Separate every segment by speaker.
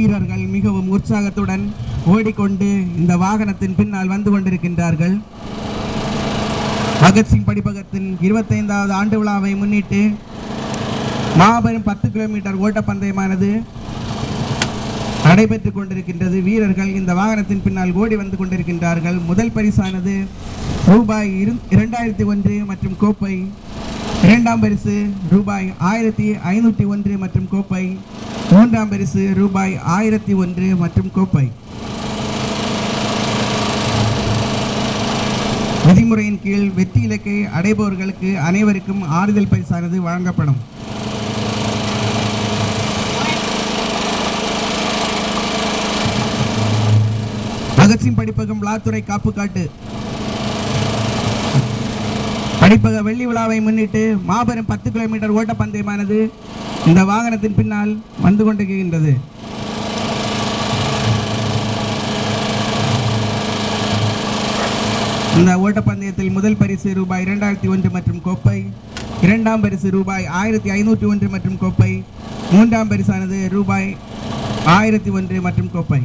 Speaker 1: வீரர்கள் மிகவும் உற்சாகத்துடன் ஓடிக்கொண்டு இந்த வாகனத்தின் பின்னால் வந்து கொண்டிருக்கின்றார்கள் பகத்சிங் படிப்பகத்தின் இருபத்தைந்தாவது ஆண்டு விழாவை முன்னிட்டு மாபெரும் பத்து கிலோமீட்டர் ஓட்டப்பந்தயமானது நடைபெற்றுக் கொண்டிருக்கின்றது வீரர்கள் இந்த வாகனத்தின் பின்னால் ஓடி வந்து கொண்டிருக்கின்றார்கள் முதல் பரிசானது ரூபாய் இரு- இரண்டாயிரத்தி ஒன்று மற்றும் கோப்பை இரண்டாம் பரிசு ரூபாய் ஆயிரத்தி ஐநூற்றி ஒன்று மற்றும் கோப்பை மூன்றாம் பரிசு ரூபாய் ஆயிரத்தி ஒன்று மற்றும் கோப்பை விதிமுறையின் கீழ் வெற்றி இலக்கை அடைபவர்களுக்கு அனைவருக்கும் ஆறுதல் பரிசானது வழங்கப்படும் பகத்சிங் படிப்பகம் விழாத்துறை காப்புக்காட்டு படிப்பக வெள்ளி விழாவை முன்னிட்டு மாபெரும் பத்து கிலோமீட்டர் ஓட்டப்பந்தயமானது இந்த வாகனத்தின் பின்னால் வந்து கொண்டிருக்கின்றது இந்த ஓட்டப்பந்தயத்தில் முதல் பரிசு ரூபாய் இரண்டாயிரத்தி ஒன்று மற்றும் கோப்பை இரண்டாம் பரிசு ரூபாய் ஆயிரத்தி ஐநூற்றி ஒன்று மற்றும் கோப்பை மூன்றாம் பரிசானது ரூபாய் ஆயிரத்தி ஒன்று மற்றும் கோப்பை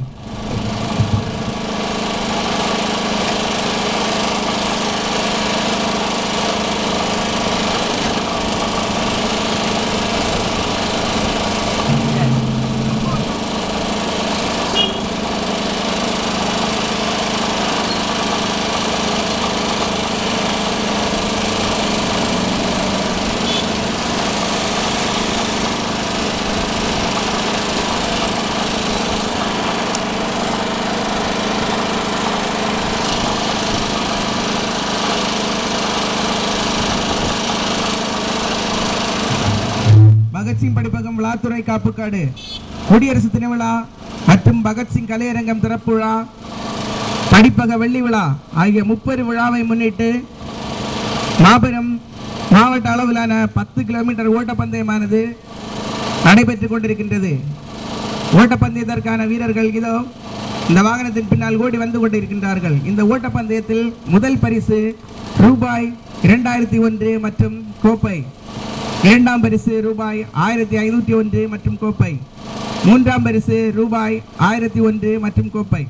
Speaker 1: பகத்சிங் படிப்பகம் விழாத்துறை காப்புக்காடு குடியரசு தின விழா மற்றும் பகத்சிங் கலையரங்கம் திறப்பு விழா படிப்பக வெள்ளி விழா ஆகிய முப்பெரு விழாவை முன்னிட்டு மாபெரும் மாவட்ட அளவிலான பத்து கிலோமீட்டர் ஓட்டப்பந்தயமானது நடைபெற்றுக் கொண்டிருக்கின்றது ஓட்டப்பந்தயத்திற்கான வீரர்கள் இதோ இந்த வாகனத்தின் பின்னால் ஓடி வந்து கொண்டிருக்கின்றார்கள் இந்த ஓட்டப்பந்தயத்தில் முதல் பரிசு ரூபாய் இரண்டாயிரத்தி ஒன்று மற்றும் கோப்பை இரண்டாம் பரிசு ரூபாய் ஆயிரத்தி ஐநூற்றி ஒன்று மற்றும் கோப்பை மூன்றாம் பரிசு ரூபாய் ஆயிரத்தி ஒன்று மற்றும் கோப்பை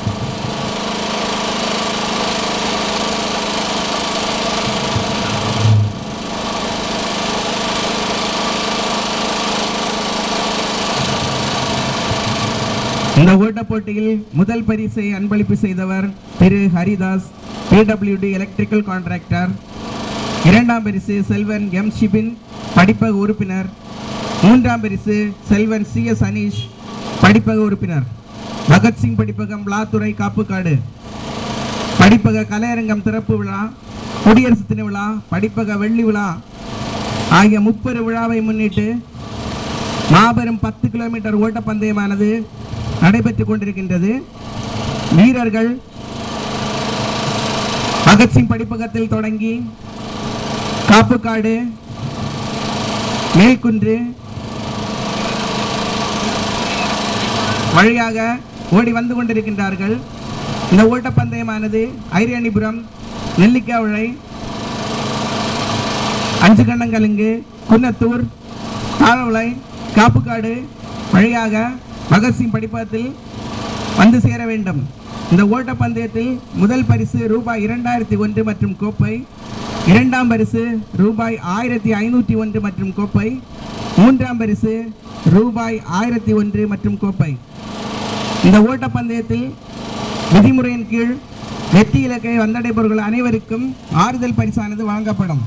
Speaker 1: இந்த ஓட்டப் போட்டியில் முதல் பரிசை அன்பளிப்பு செய்தவர் Thiru Haridas PWD electrical contractor இரண்டாம் பரிசு செல்வன் எம் ஷிபின் படிப்பக உறுப்பினர் மூன்றாம் பரிசு செல்வன் சி எஸ் அனீஷ் படிப்பக உறுப்பினர் பகத்சிங் படிப்பகம் விழாத்துறை காப்புக்காடு படிப்பக கலையரங்கம் திறப்பு விழா குடியரசு தின விழா படிப்பக வெள்ளி விழா ஆகிய முப்பெரு விழாவை முன்னிட்டு மாபெரும் பத்து கிலோமீட்டர் ஓட்டப்பந்தயமானது நடைபெற்றுக் கொண்டிருக்கின்றது வீரர்கள் பகத்சிங் படிப்பகத்தில் தொடங்கி காப்புக்காடு மேல்குன்று வழியாக ஓடி வந்து கொண்டிருக்கின்றார்கள் இந்த ஓட்டப்பந்தயமானது ஐரியாணிபுரம் நெல்லிக்காவிழை அஞ்சு கண்ணங்கலுங்கு குன்னத்தூர் தாழவளை காப்புக்காடு வழியாக பகத்சிங் படிப்பகத்தில் வந்து சேர வேண்டும் இந்த ஓட்டப்பந்தயத்தில் முதல் பரிசு ரூபாய் இரண்டாயிரத்தி ஒன்று மற்றும் கோப்பை இரண்டாம் பரிசு ரூபாய் ஆயிரத்தி ஐநூற்றி ஒன்று மற்றும் கோப்பை மூன்றாம் பரிசு ரூபாய் ஆயிரத்தி ஒன்று மற்றும் கோப்பை இந்த ஓட்டப்பந்தயத்தில் விதிமுறையின் கீழ் வெற்றி இலக்கை வந்தடைபவர்கள் அனைவருக்கும் ஆறுதல் பரிசானது வழங்கப்படும்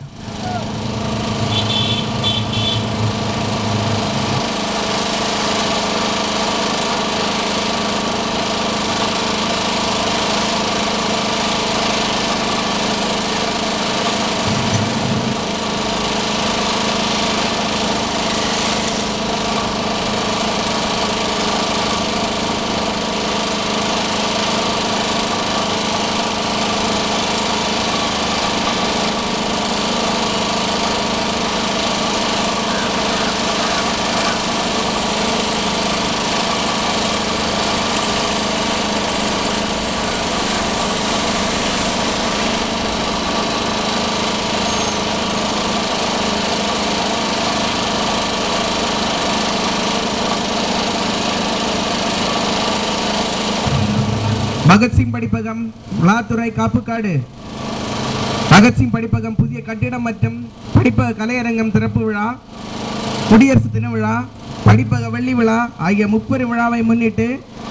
Speaker 1: பகத்சிங் படிப்பகம் விழாத்துறை காப்புக்காடு பகத்சிங் படிப்பகம் புதிய கட்டிடம் மற்றும் படிப்பக கலையரங்கம் திறப்பு விழா குடியரசு தின விழா படிப்பக வெள்ளி விழா ஆகிய முப்பெரு விழாவை முன்னிட்டு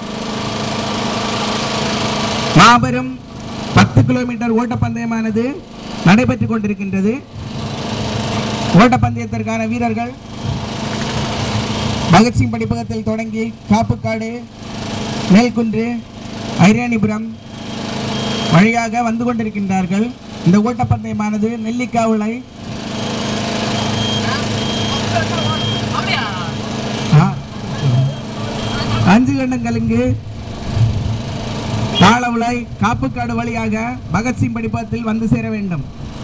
Speaker 1: மாபெரும் பத்து கிலோமீட்டர் ஓட்டப்பந்தயமானது நடைபெற்றுக் கொண்டிருக்கின்றது ஓட்டப்பந்தயத்திற்கான வீரர்கள் பகத்சிங் படிப்பகத்தில் தொடங்கி காப்புக்காடு மேல்குன்று ஐராணிபுரம் வழியாக வந்து கொண்டிருக்கின்றார்கள் இந்த ஓட்டப்பந்தயமானது நெல்லிக்காவுளை ஆ, அஞ்சு கண்டங்கலுங்கு தாளவுளை காப்புக்காடு வழியாக பகத்சிங் படிப்பகத்தில் வந்து சேர வேண்டும்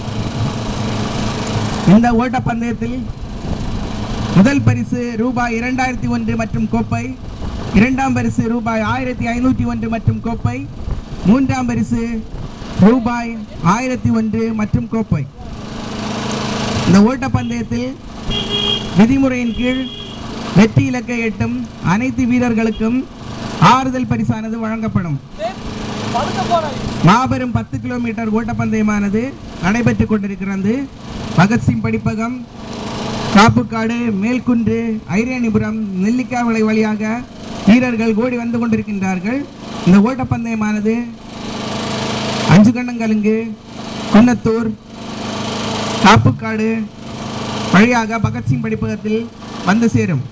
Speaker 1: இந்த ஓட்டப்பந்தயத்தில் முதல் பரிசு ரூபாய் இரண்டாயிரத்தி ஒன்று மற்றும் கோப்பை இரண்டாம் பரிசு ரூபாய் ஆயிரத்தி ஐநூற்றி ஒன்று மற்றும் கோப்பை மூன்றாம் பரிசு ரூபாய் ஆயிரத்தி ஒன்று மற்றும் கோப்பை இந்த ஓட்டப்பந்தயத்தில் விதிமுறையின் கீழ் வெற்றி இலக்கை எட்டும் அனைத்து வீரர்களுக்கும் ஆறுதல் பரிசானது வழங்கப்படும் மாபெரும் பத்து கிலோமீட்டர் ஓட்டப்பந்தயமானது நடைபெற்றுக் கொண்டிருக்கிறது பகத்சிங் படிப்பகம் காப்புக்காடு மேல்குன்று ஐரேணிபுரம் நெல்லிக்காவிளை வழியாக வீரர்கள் ஓடி வந்து கொண்டிருக்கின்றார்கள் இந்த ஓட்டப்பந்தயமானது அஞ்சு கண்ணங்கலுங்கு குன்னத்தூர் காப்புக்காடு வழியாக பகத்சிங் படிப்பகத்தில் வந்து சேரும்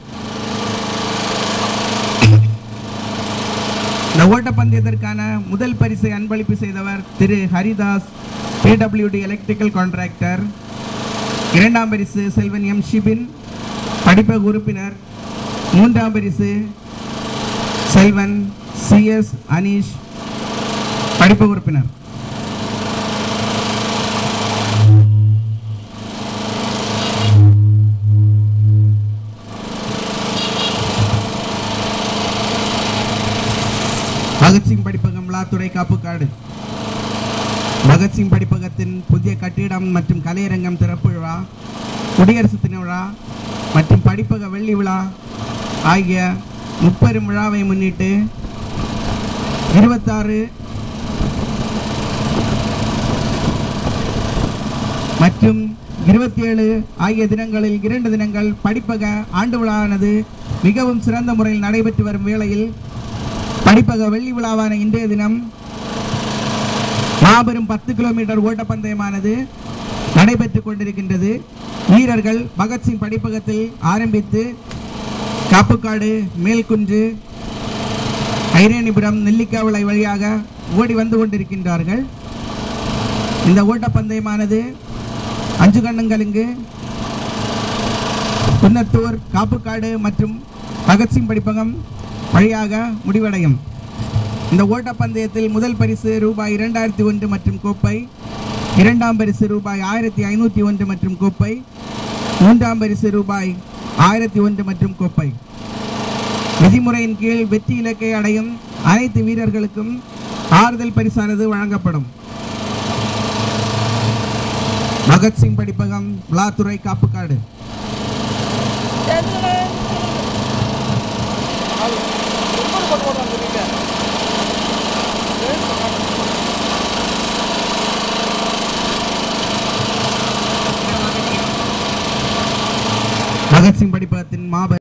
Speaker 1: இந்த ஓட்டப்பந்தயத்திற்கான முதல் பரிசை அன்பளிப்பு செய்தவர் Thiru Haridas PWD electrical contractor இரண்டாம் பரிசு செல்வன் எம் ஷிபின் படிப்பக உறுப்பினர் மூன்றாம் பரிசு செல்வன் சிஎஸ் அனீஷ் படிப்பக உறுப்பினர் பகத்சிங் படிப்பகம் லாத்துறை காப்புக்காடு பகத்சிங் படிப்பகத்தின் புதிய கட்டிடம் மற்றும் கலையரங்கம் திறப்பு விழா குடியரசு தின விழா மற்றும் படிப்பக வெள்ளி விழா ஆகிய முப்பெரும் விழாவை முன்னிட்டு இருபத்தாறு மற்றும் இருபத்தி ஏழு ஆகிய தினங்களில் இரண்டு தினங்கள் படிப்பக ஆண்டு விழாவானது மிகவும் சிறந்த முறையில் நடைபெற்று வரும் வேளையில் படிப்பக வெள்ளி விழாவான இன்றைய தினம் மாபெரும் பத்து கிலோமீட்டர் ஓட்டப்பந்தயமானது நடைபெற்றுக் கொண்டிருக்கின்றது வீரர்கள் பகத்சிங் படிப்பகத்தில் ஆரம்பித்து காப்புக்காடு மேல்குன்று ஐரேணிபுரம் நெல்லிக்காவிளை வழியாக ஓடி வந்து கொண்டிருக்கின்றார்கள் இந்த ஓட்டப்பந்தயமானது அஞ்சு கண்ணங்கலுங்கு குன்னத்தூர் காப்புக்காடு மற்றும் பகத்சிங் படிப்பகம் வழியாக முடிவடையும் இந்த ஓட்டப்பந்தயத்தில் முதல் பரிசு ரூபாய் இரண்டாயிரத்தி ஒன்று மற்றும் கோப்பை இரண்டாம் பரிசு ரூபாய் ஆயிரத்தி ஐநூற்றி ஒன்று மற்றும் கோப்பை மூன்றாம் பரிசு ரூபாய் ஆயிரத்தி ஒன்று மற்றும் கோப்பை விதிமுறையின் கீழ் வெற்றி இலக்கை அடையும் அனைத்து வீரர்களுக்கும் ஆறுதல் பரிசானது வழங்கப்படும் பகத்சிங் படிப்பகம் விழாத்துறை காப்புக்காடு பகத்சிங் படிப்பகத்தின் மாபெரும்